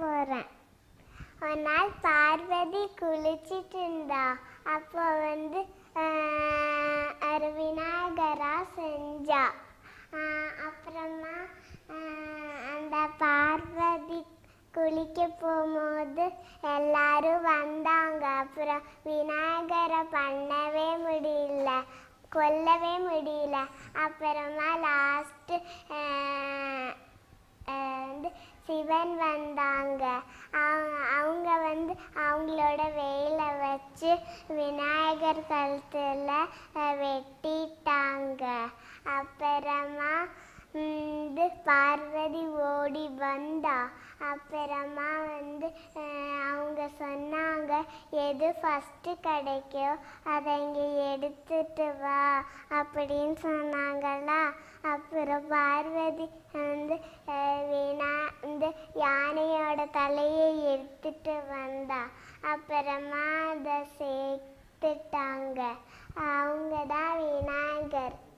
போகிறேன் ஒரு நாள் பார்வதி குளிச்சிட்டு இருந்தா அப்போ வந்து ஆஹ், ஒரு விநாயகரா செஞ்சா ஆஹ், அப்புறமா ஆஹ், அந்த பார்வதி குளிக்க போகும்போது எல்லாரும் வந்தாங்க அப்புறம் விநாயகரை பண்ணவே முடியல கொல்லவே முடியல அப்புறமா லாஸ்ட்டு வந்து சிவன் வந்தாங்க அவங்க அவங்க வந்து அவங்களோட வேலை வச்சு விநாயகர் கழுத்தில் வெட்டிட்டாங்க அப்புறமா வந்து பார்வதி ஓடி வந்தா அப்புறமா வந்து அஹ், அவங்க சொன்னாங்க எது ஃபஸ்ட்டு கிடைக்கோ அதை இங்கே எடுத்துட்டு வா அப்படின்னு சொன்னாங்களா அப்புறம் பார்வதி வந்து அஹ், வீணா இந்த யானையோட தலையை எடுத்துட்டு வந்தா அப்புறமா அதை சேர்த்துட்டாங்க அவங்க தான் விநாயகர்